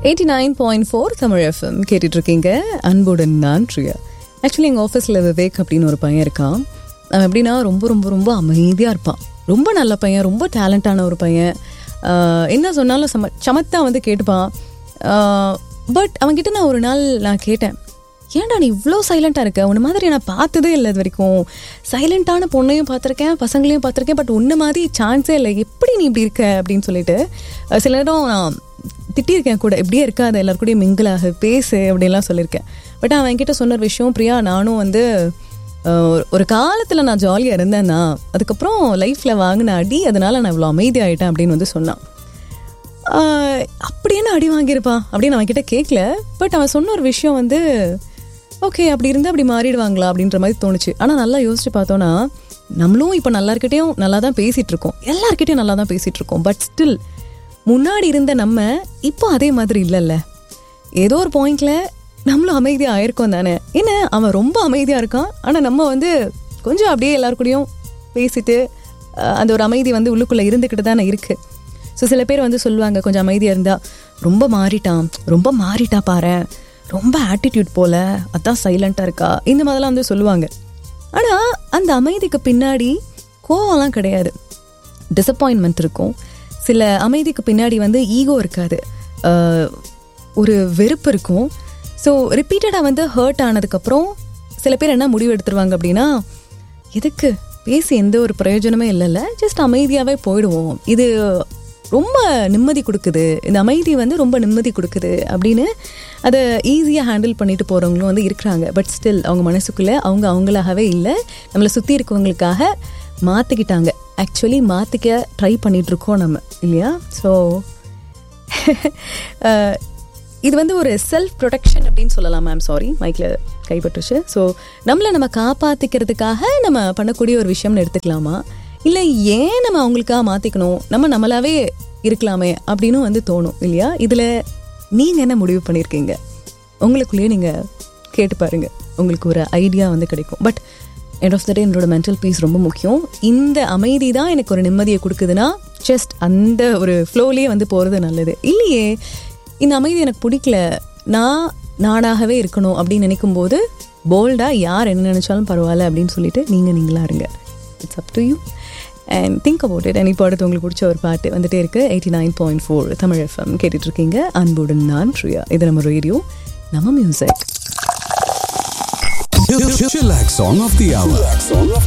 Eighty nine point four Tamil FM கேட்டுட்டு இருக்கீங்க அன்புடன் நான் ட்ரியா ஆக்சுவலி எங்கள் ஆஃபீஸில் விவேக் அப்படின்னு ஒரு பையன் இருக்கான் அவன் எப்படின்னா ரொம்ப ரொம்ப ரொம்ப அமைதியாக இருப்பான் ரொம்ப நல்ல பையன் ரொம்ப டேலண்டான ஒரு பையன் ஆஹ் என்ன சொன்னாலும் சம சமத்தா வந்து கேட்டுப்பான் பட் அவன்கிட்ட நான் ஒரு நாள் நான் கேட்டேன் ஏன்டா நீ இவ்வளோ சைலண்ட்டாக இருக்க உன்ன மாதிரி நான் பார்த்ததே இல்லை இது வரைக்கும் சைலண்ட்டான பொண்ணையும் பார்த்துருக்கேன் பசங்களையும் பார்த்துருக்கேன் பட் உன்ன மாதிரி சான்ஸே இல்லை எப்படி நீ இப்படி இருக்க அப்படின்னு சொல்லிட்டு அஹ் சில நேரம் நான் திட்டியிருக்கேன் கூட இப்படியே இருக்காது எல்லாரு கூடயும் மிங்கிளாக பேசு அப்படின்லாம் சொல்லியிருக்கேன் பட் அவன் என்கிட்ட சொன்ன ஒரு விஷயம் பிரியா நானும் வந்து அஹ், ஒரு- ஒரு காலத்தில் நான் ஜாலியாக இருந்தேன்னா அதுக்கப்புறம் லைஃப்பில் வாங்கின அடி அதனால நான் இவ்வளோ அமைதியாயிட்டேன் அப்படின்னு வந்து சொன்னான் ஆஹ், அப்படி என்ன அடி வாங்கியிருப்பான் அப்படின்னு அவன் கிட்ட கேட்கல பட் அவன் சொன்ன ஒரு விஷயம் வந்து ஓகே அப்படி இருந்தால் அப்படி மாறிடுவாங்களா அப்படின்ற மாதிரி தோணுச்சு ஆனால் நல்லா யோசிச்சு பார்த்தோன்னா நம்மளும் இப்போ எல்லாருக்கிட்டையும் நல்லா தான் பேசிகிட்டு இருக்கோம் எல்லாருக்கிட்டையும் நல்லா தான் பேசிகிட்டு இருக்கோம் பட் ஸ்டில் முன்னாடி இருந்த நம்ம இப்போ அதே மாதிரி இல்லைல்ல ஏதோ ஒரு பாயிண்ட்ல நம்மளும் அமைதியாக ஆயிருக்கோம் தானே என்ன அவன் ரொம்ப அமைதியாக இருக்கான் ஆனால் நம்ம வந்து கொஞ்சம் அப்படியே எல்லாரு கூடயும் பேசிட்டு அஹ், அந்த ஒரு அமைதி வந்து உள்ளுக்குள்ளே இருந்துக்கிட்டு தானே இருக்குது ஸோ சில பேர் வந்து சொல்லுவாங்க கொஞ்சம் அமைதியாக இருந்தா ரொம்ப மாறிட்டான் ரொம்ப மாறிட்டா பாரு ரொம்ப ஆட்டிடியூட் போல அதான் சைலண்ட்டாக இருக்கா இந்த மாதிரிலாம் வந்து சொல்லுவாங்க ஆனால் அந்த அமைதிக்கு பின்னாடி கோவம்லாம் கிடையாது டிசப்பாயின்மெண்ட் இருக்கும் சில அமைதிக்கு பின்னாடி வந்து ஈகோ இருக்காது அஹ், ஒரு வெறுப்பு இருக்கும் ஸோ ரிப்பீட்டடாக வந்து ஹர்ட் ஆனதுக்கப்புறம் சில பேர் என்ன முடிவு எடுத்துருவாங்க அப்படின்னா எதுக்கு பேசி எந்த ஒரு பிரயோஜனமே இல்லைல்ல ஜஸ்ட் அமைதியாகவே போயிடுவோம் இது ரொம்ப நிம்மதி கொடுக்குது இந்த அமைதி வந்து ரொம்ப நிம்மதி கொடுக்குது அப்படின்னு அதை ஈஸியாக ஹேண்டில் பண்ணிட்டு போகிறவங்களும் வந்து இருக்கிறாங்க பட் ஸ்டில் அவங்க மனசுக்குள்ளே அவங்க அவங்களாகவே இல்லை நம்மளை சுற்றி இருக்கவங்களுக்காக மாற்றிக்கிட்டாங்க ஆக்சுவலி மாற்றிக்க ட்ரை பண்ணிகிட்ருக்கோம் நம்ம இல்லையா ஸோ இது வந்து ஒரு செல்ஃப் ப்ரொடெக்ஷன் அப்படின்னு சொல்லலாம் மேம் சாரி மைக்கில் கைப்பற்றுச்சு ஸோ நம்மளை நம்ம காப்பாற்றிக்கிறதுக்காக நம்ம பண்ணக்கூடிய ஒரு விஷயம்னு எடுத்துக்கலாமா இல்லை ஏன் நம்ம அவங்களுக்காக மாற்றிக்கணும் நம்ம நம்மளாவே இருக்கலாமே அப்படின்னு வந்து தோணும் இல்லையா இதில் நீங்கள் என்ன முடிவு பண்ணியிருக்கீங்க உங்களுக்குள்ளேயே நீங்கள் கேட்டு பாருங்க உங்களுக்கு ஒரு ஐடியா வந்து கிடைக்கும் but end of the day என்னோட மென்டல் பீஸ் ரொம்ப முக்கியம் இந்த அமைதி தான் எனக்கு ஒரு நிம்மதியை கொடுக்குதுன்னா ஜஸ்ட் அந்த ஒரு ஃப்ளோலேயே வந்து போகிறது நல்லது இல்லையே இந்த அமைதி எனக்கு பிடிக்கல நான் நானாகவே இருக்கணும் அப்படின்னு நினைக்கும் போது போல்டாக யார் என்ன நினைச்சாலும் பரவாயில்ல அப்படின்னு சொல்லிட்டு நீங்கள் நீங்களா இருங்க it's up to you and think about it இப்போ அடுத்து உங்களுக்கு பிடிச்ச ஒரு பாட்டு வந்துட்டே இருக்கு eighty nine point four Tamil FM கேட்டுட்டு இருக்கீங்க அன்புடன் நான் ப்ரியா இது நம்ம ரேடியோ நம்ம music Chillax song of the hour.